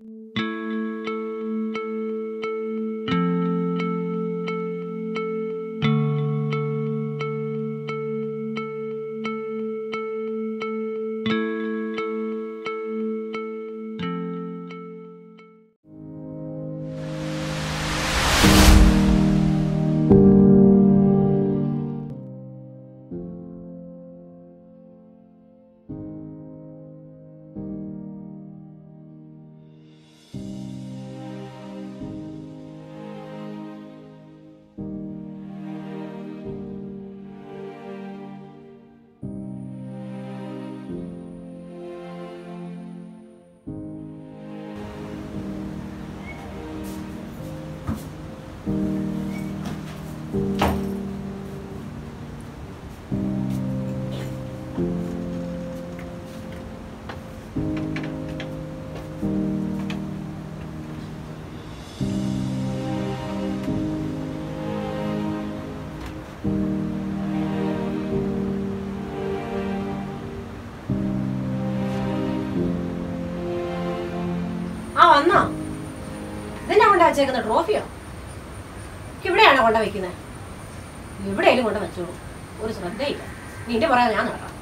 ആ വന്നോ ഇതെന്നാ കൊണ്ടാ വെച്ചേക്കുന്ന ട്രോഫിയോ ഇവിടെയാണോ കൊണ്ട വെക്കുന്നത് എവിടെയെങ്കിലും കൊണ്ട് വെച്ചോളൂ ഒരു ശ്രദ്ധയില്ല നിന്റെ പറയാൻ ഞാൻ നടക്കാം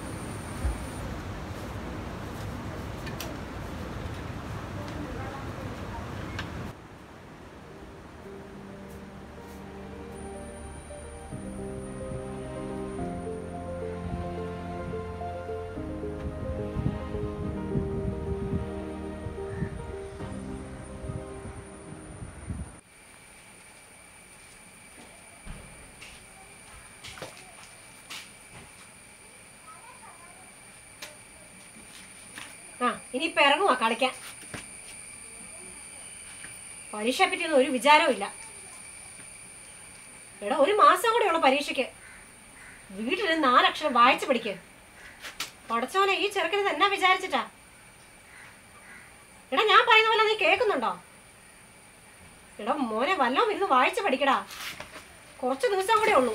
ആ ഇനിയിപ്പോ ഇറങ്ങുവാ കളിക്കാൻ പരീക്ഷയെ പറ്റിയൊന്നും ഒരു വിചാരവും ഇല്ല എടാ ഒരു മാസം കൂടെ ഉള്ള പരീക്ഷയ്ക്ക് വീട്ടിൽ നാലക്ഷരം വായിച്ചു പഠിക്ക് പഠിച്ചോനെ ഈ ചെറുക്കന് തന്നെ വിചാരിച്ചിട്ടാ എടാ ഞാൻ പറയുന്ന പോലെ നീ കേൾക്കുന്നുണ്ടോ എടാ മോനെ വല്ലതും ഇരുന്ന് വായിച്ചു പഠിക്കടാ കുറച്ച് ദിവസം കൂടെ ഉള്ളൂ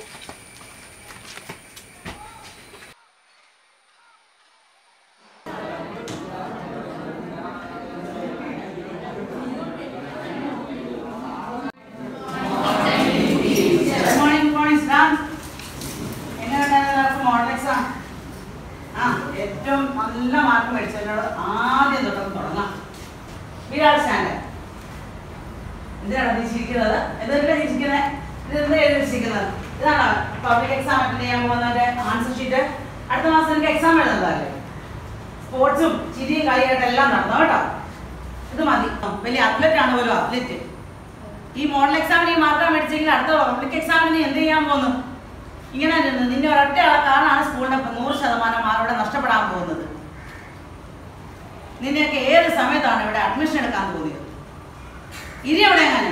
Good morning, good morning, Siddhant. എങ്ങനെയുണ്ടായിരുന്നു നിനക്ക് മോഡൽ എക്സാം ആ ഏറ്റവും നല്ല മാർക്ക് മേടിച്ചതിനോട് ആദ്യം തൊട്ടൊന്ന് തുടങ്ങാം വിരാട് സ്റ്റാൻഡ് എന്തിനാണ് നീ ചിരിക്കുന്നത് എന്തൊക്കെ നീ ചിരിക്കുന്നത് ഇത് എന്താ എഴുതി വെച്ചിരിക്കുന്നത് ഇതാണോ പബ്ലിക് എക്സാം അറ്റൻഡ് ചെയ്യാൻ പോകുന്നതിന്റെ ആൻസർ ഷീറ്റ് അടുത്ത മാസം എനിക്ക് എക്സാം എഴുതുന്നതല്ലേ സ്പോർട്സും ചിരിയും കളിയായിട്ട് എല്ലാം നടന്നു കേട്ടോ ഇത് മതി വലിയ അത്ലറ്റ് ആണ് പോലും അത്ലറ്റ് ഈ മോഡൽ എക്സാമിന് ഈ മാർക്ക് മേടിച്ചെങ്കിൽ അടുത്ത പബ്ലിക് എക്സാമിന് നീ എന്ത് ചെയ്യാൻ പോകുന്നു ഇങ്ങനെ നിന്ന് നിന്റെ ഒരൊറ്റ കാരണമാണ് സ്കൂളിന്റെ നൂറ് ശതമാനം മാർക്ക് നഷ്ടപ്പെടാൻ പോകുന്നത് നിന്നെയൊക്കെ ഏത് സമയത്താണ് ഇവിടെ അഡ്മിഷൻ എടുക്കാൻ തോന്നിയത് ഇനി എവിടെ എങ്ങനെ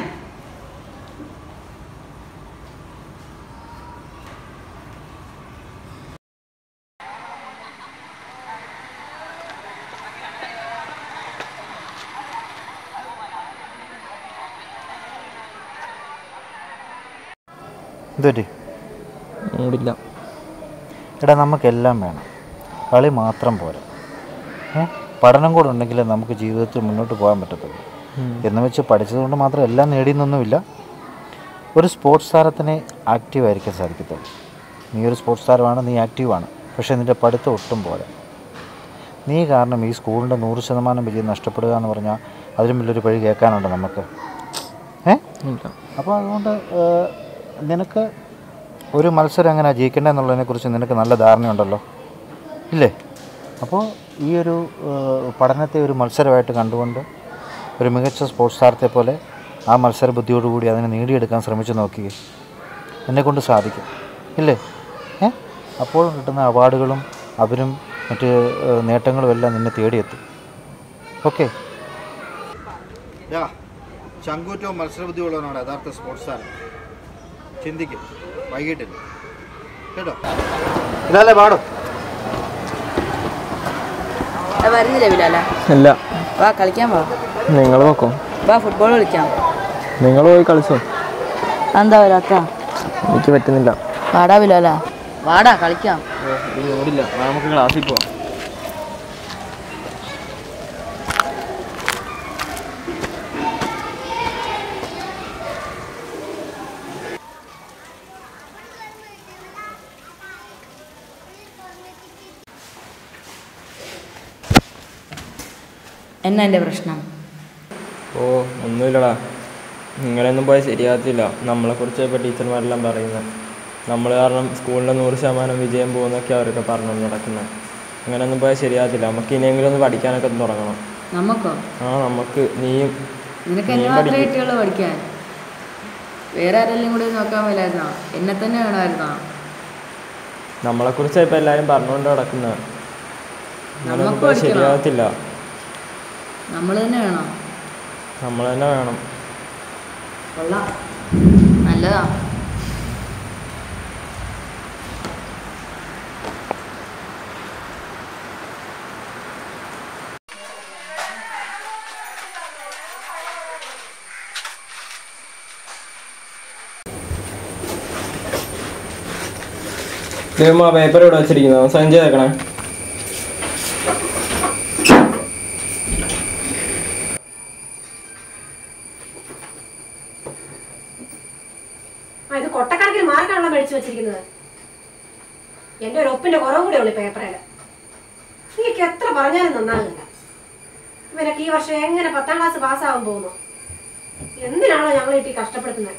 എന്തുപറ്റി മൂടില്ല എടാ നമുക്കെല്ലാം വേണം കളി മാത്രം പോരാ ഏ പഠനം കൂടെ ഉണ്ടെങ്കിലേ നമുക്ക് ജീവിതത്തിൽ മുന്നോട്ട് പോകാൻ പറ്റത്തുള്ളൂ എന്ന് വെച്ച് പഠിച്ചതുകൊണ്ട് മാത്രം എല്ലാം നേടിയെന്നൊന്നുമില്ല ഒരു സ്പോർട്സ് താരത്തിനെ ആക്റ്റീവ് ആയിരിക്കാൻ സാധിക്കത്തുള്ളൂ നീ ഒരു സ്പോർട്സ് താരമാണ് നീ ആക്റ്റീവാണ് പക്ഷേ നിൻ്റെ പഠിത്തം ഒട്ടും പോരാ നീ കാരണം ഈ സ്കൂളിൻ്റെ നൂറ് ശതമാനം വിജയം നഷ്ടപ്പെടുക എന്ന് പറഞ്ഞാൽ അതിലും വലിയൊരു പഴി കേൾക്കാനുണ്ട് നമുക്ക് ഏ ഇല്ല അപ്പോൾ അതുകൊണ്ട് ഏഹ്, നിനക്ക് ഒരു മത്സരം എങ്ങനെ ജയിക്കേണ്ടതെന്നുള്ളതിനെക്കുറിച്ച് നിനക്ക് നല്ല ധാരണയുണ്ടല്ലോ ഇല്ലേ അപ്പോൾ ഈ ഒരു ഏഹ്, പഠനത്തെ ഒരു മത്സരമായിട്ട് കണ്ടുകൊണ്ട് ഒരു മികച്ച സ്പോർട്സ് താരത്തെ പോലെ ആ മത്സര ബുദ്ധിയോടുകൂടി അതിനെ നേടിയെടുക്കാൻ ശ്രമിച്ചു നോക്കിയേ എന്നെക്കൊണ്ട് സാധിക്കും ഇല്ലേ ഏ അപ്പോൾ കിട്ടുന്ന അവാർഡുകളും അവരും മറ്റ് ഏഹ്, നേട്ടങ്ങളും എല്ലാം നിന്നെ തേടിയെത്തും ഓക്കെ ചങ്കൂറ്റവും മത്സരബുദ്ധിയുള്ളവനാണ് യഥാർത്ഥ സ്പോർട്സ് താരം ചിന്തിക്കും വൈകിട്ടില്ല കേട്ടോ ഇതല്ലേ പാടും വരുന്നില്ല ബിലാല ഇല്ല വാ കളിക്കാൻ വാ നിങ്ങൾ നോക്കോ വാ ഫുട്ബോൾ കളിക്കാം നിങ്ങൾ പോയി കളിച്ചോ എന്താ വരാത്ത എനിക്ക് പറ്റുന്നില്ല വാടാ ബിലാല വാടാ കളിക്കാം മൂടില്ല നമുക്ക് ക്ലാസ്സിൽ പോവാം എന്നാ എൻ്റെ പ്രശ്നം ഓ ഒന്നുമില്ലടാ ഇങ്ങനെയൊന്നും പോയാൽ ശരിയാകത്തില്ല നമ്മളെക്കുറിച്ച് ഇപ്പോൾ ടീച്ചർമാരെല്ലാം പറയുന്നത് നമ്മൾ കാരണം സ്കൂളിൻ്റെ നൂറ് ശതമാനം വിജയം പോകുന്നൊക്കെ അവരൊക്കെ പറഞ്ഞു നടക്കുന്നത് അങ്ങനെയൊന്നും പോയാൽ ശരിയാകത്തില്ല നമുക്ക് ഇനിയെങ്കിലും ഒന്ന് പഠിക്കാനൊക്കെ ഒന്ന് തുടങ്ങണം നമുക്കോ ആ നമുക്ക് നീയും നിനക്ക് നീ എന്നെ മാത്രമേ പഠിക്ക്. കിട്ടിയുള്ളൂ പഠിക്കാൻ വേറെ ആരെല്ലാം കൂടി നോക്കാൻ മേലായിരുന്നോ എന്നെ തന്നെ വേണമായിരുന്നോ നമ്മളെക്കുറിച്ച് ഇപ്പോൾ എല്ലാവരും പറഞ്ഞുകൊണ്ട് നടക്കുന്നത് അങ്ങനെയൊന്നും നമുക്ക് പോയാൽ പഠിക്കണം. ശരിയാകത്തില്ല നമ്മൾ തന്നെ വേണോ നമ്മൾ തന്നെ വേണം കൊള്ളാം നല്ലതാ ദൈവം ആ പേപ്പർ ഇവിടെ വെച്ചിരിക്കുന്നത് സൈൻ ചെയ്തേക്കണേ ആ ഇത് കൊട്ടക്കണക്കിന് മാർക്കാണല്ലോ മേടിച്ചു വെച്ചിരിക്കുന്നത് എന്റെ ഒരു ഒപ്പിന്റെ കുറവ് കൂടെ ഉള്ളു പേപ്പറിൽ നിങ്ങൾക്ക് എത്ര പറഞ്ഞാലും നന്നാകില്ല ഇവനൊക്കെ ഈ വർഷം എങ്ങനെ പത്താം ക്ലാസ് പാസ്സാവാൻ പോകുന്നു എന്തിനാണോ ഞങ്ങൾ ഇട്ടി കഷ്ടപ്പെടുത്തുന്നത്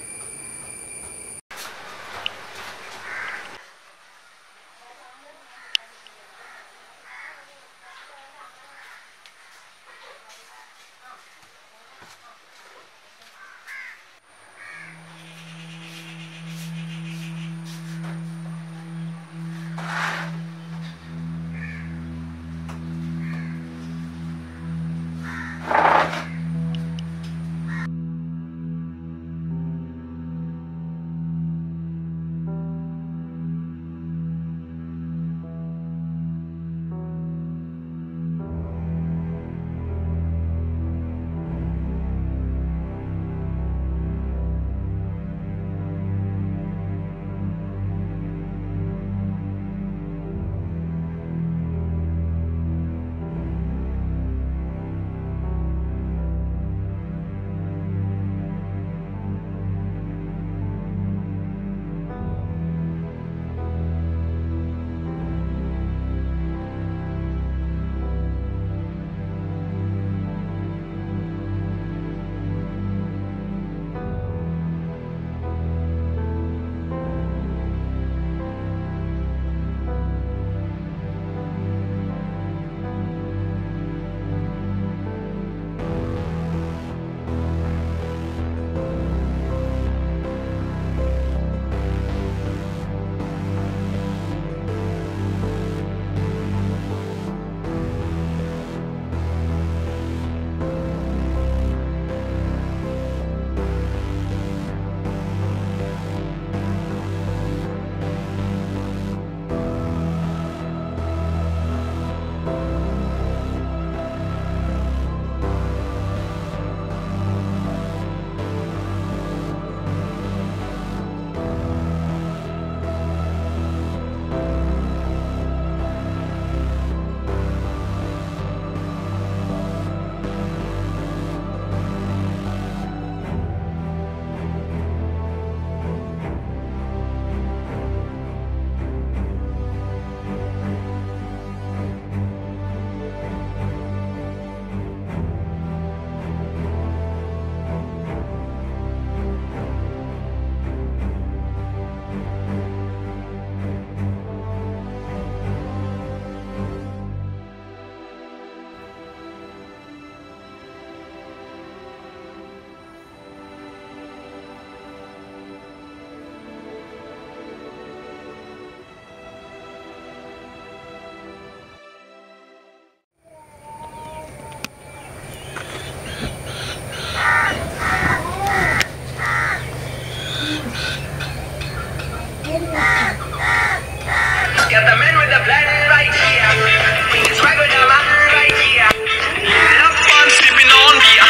Got the man with the plan right here. It's right with the man right here. Love fun sleeping on beer.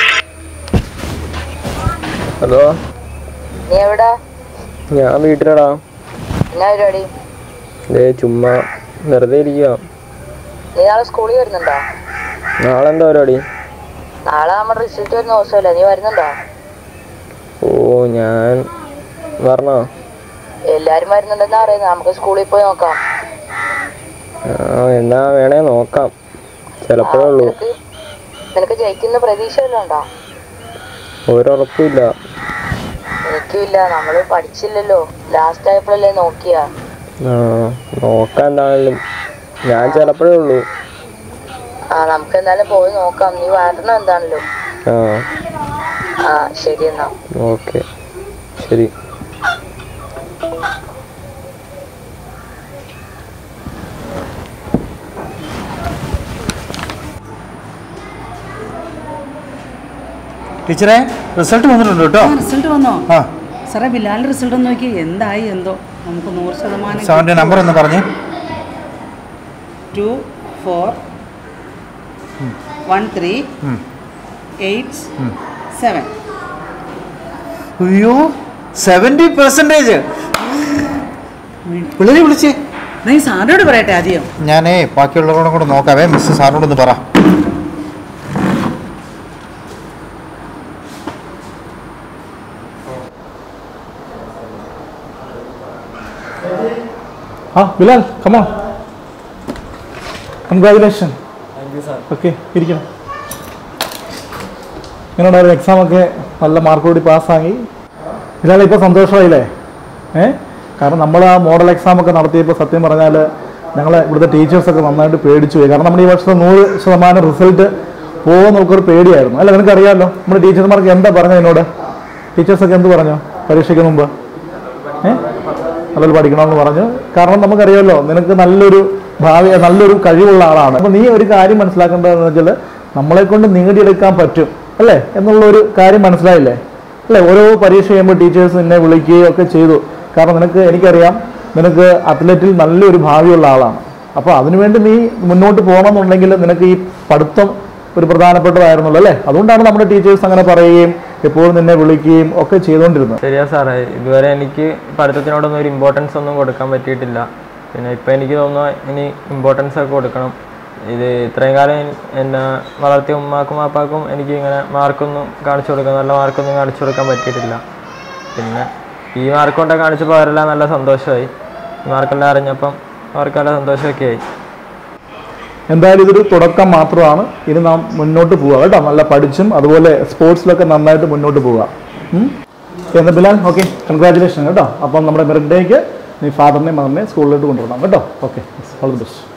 Hello നീ എവിടാ ഞാൻ വീട്ടിലടാ എന്നാ പരിപാടി ദേ ചുമ്മാ വെറുതെ ഇരിക്കുക നീ നാളെ സ്കൂളിൽ വരുന്നുണ്ടോ നാളെ എന്താ പരിപാടി നാളെ നമ്മുടെ റിസൾട്ട് വരുന്ന ദിവസമല്ലേ നീ വരുന്നുണ്ടോ ഓ ഞാൻ വരണോ എല്ലാരും വരുന്നുണ്ടെന്നാ പറയുന്നത് നമുക്ക് സ്കൂളിൽ പോയി നോക്കാം ആ എന്നാ വേണേ നോക്കാം ചിലപ്പോഴേ ഉള്ളൂ നിനക്ക് നിനക്ക് ജയിക്കുന്ന പ്രതീക്ഷ വല്ലതും ഉണ്ടോ ഒരുറപ്പില്ല എനിക്കുമില്ല നമ്മള് പഠിച്ചില്ലല്ലോ ലാസ്റ്റ് ആയപ്പോഴല്ലേ നോക്കിയാ ആ നോക്കാൻ എന്തായാലും ഞാൻ ചിലപ്പോഴേ ഉള്ളൂ ആ നമുക്ക് എന്തായാലും പോയി നോക്കാം നീ വരണം എന്താണല്ലോ ആ ആ ശരി എന്നാ ഓക്കെ ശരി ടീച്ചറെ റിസൾട്ട് വന്നിട്ടുണ്ട് കേട്ടോ റിസൾട്ട് വന്നോ ആ സാറേ ബിലാലിന്റെ റിസൾട്ട് ഒന്ന് നോക്കി എന്തായി എന്തോ നമുക്ക് നൂറ് ശതമാനം സാറിൻ്റെ നമ്പർ ഒന്ന് പറഞ്ഞേ ടു ഫോർ വൺ ത്രീ ഉം. എയ്റ്റ് സെവൻ അയ്യോ സെവൻറ്റി പെർസെൻറ്റേജ് പിള്ളേരെ വിളിച്ചേ നീ സാറിനോട് പറയട്ടെ ആദ്യം ഞാനേ ബാക്കിയുള്ളവരോടും കൂടെ നോക്കാവേ മിസ് സാറിനോടൊന്ന് പറ ആ ബിലാൽ കമോ കൺഗ്രാജുലേഷൻ ഓക്കെ ഇരിക്കണം എങ്ങനെയുണ്ടായിരുന്നു എക്സാം ഒക്കെ നല്ല മാർക്കോടി പാസ്സാക്കി ബിലാൽ ഇപ്പോൾ സന്തോഷമായില്ലേ ഏ കാരണം നമ്മൾ ആ മോഡൽ എക്സാം ഒക്കെ നടത്തിയപ്പോൾ സത്യം പറഞ്ഞാൽ ഞങ്ങളെ ഇവിടുത്തെ ടീച്ചേഴ്സൊക്കെ നന്നായിട്ട് പേടിച്ചു പോയി കാരണം നമ്മുടെ ഈ വർഷത്തെ നൂറ് ശതമാനം റിസൾട്ട് പോകുമെന്ന് നമുക്കൊരു പേടിയായിരുന്നു അല്ല നിനക്കറിയാമല്ലോ നമ്മുടെ ടീച്ചർമാർക്ക് എന്താ പറഞ്ഞത് എന്നോട് ടീച്ചേഴ്സൊക്കെ എന്ത് പറഞ്ഞു പരീക്ഷയ്ക്ക് മുമ്പ് ഏഹ് നല്ലൊരു പഠിക്കണമെന്ന് പറഞ്ഞു കാരണം നമുക്കറിയാമല്ലോ നിനക്ക് നല്ലൊരു ഭാവി നല്ലൊരു കഴിവുള്ള ആളാണ് അപ്പോൾ നീ ഒരു കാര്യം മനസ്സിലാക്കേണ്ടതെന്ന് വെച്ചാൽ നമ്മളെ കൊണ്ട് നേടിയെടുക്കാൻ പറ്റും അല്ലേ എന്നുള്ള ഒരു കാര്യം മനസ്സിലായില്ലേ അല്ലേ ഓരോ പരീക്ഷ ചെയ്യുമ്പോൾ ടീച്ചേഴ്സ് നിന്നെ വിളിക്കുകയും ഒക്കെ ചെയ്തു കാരണം നിനക്ക് എനിക്കറിയാം നിനക്ക് അത്ലറ്റിൽ നല്ലൊരു ഭാവിയുള്ള ആളാണ് അപ്പോൾ അതിനുവേണ്ടി നീ മുന്നോട്ട് പോകണമെന്നുണ്ടെങ്കിൽ നിനക്ക് ഈ പഠിത്തം ഒരു പ്രധാനപ്പെട്ടതായിരുന്നല്ലോ അല്ലേ അതുകൊണ്ടാണ് നമ്മുടെ ടീച്ചേഴ്സ് അങ്ങനെ പറയുകയും എപ്പോഴും നിന്നെ വിളിക്കുകയും ഒക്കെ ചെയ്തുകൊണ്ടിരുന്നത് ശരിയാ സാറേ ഇതുവരെ എനിക്ക് പഠിത്തത്തിനോടൊന്നും ഒരു ഇമ്പോർട്ടൻസ് ഒന്നും കൊടുക്കാൻ പറ്റിയിട്ടില്ല പിന്നെ ഇപ്പം എനിക്ക് തോന്നുന്നു ഇനി ഇമ്പോർട്ടൻസ് ഒക്കെ കൊടുക്കണം ഇത് ഇത്രയും കാലം എൻ- എന്നെ വളർത്തിയ ഉമ്മാക്കും വാപ്പാക്കും എനിക്ക് ഇങ്ങനെ മാർക്കൊന്നും കാണിച്ചു കൊടുക്കാൻ നല്ല മാർക്കൊന്നും കാണിച്ചു കൊടുക്കാൻ പറ്റിയിട്ടില്ല പിന്നെ ഈ മാർക്ക് കൊണ്ടൊക്കെ കാണിച്ചപ്പോൾ അവരെല്ലാം നല്ല സന്തോഷമായി ഈ മാർക്കെല്ലാം അറിഞ്ഞപ്പം അവർക്ക് നല്ല സന്തോഷമൊക്കെ ആയി എന്തായാലും ഇതൊരു തുടക്കം മാത്രമാണ് ഇനി നാം മുന്നോട്ട് പോവുക കേട്ടോ നല്ല പഠിച്ചും അതുപോലെ സ്പോർട്സിലൊക്കെ നന്നായിട്ട് മുന്നോട്ട് പോവുക ഉം? എന്നാ ബിലാൽ ഓക്കെ കൺഗ്രാറ്റുലേഷൻ കേട്ടോ അപ്പം നമ്മുടെ മെറിറ്റ് ഡേക്ക് നീ ഫാദറിനെയും മദറിനെയും സ്കൂളിലോട്ട് കൊണ്ടുവരണം കേട്ടോ ഓക്കെ ഓൾ ദി ബെസ്റ്റ്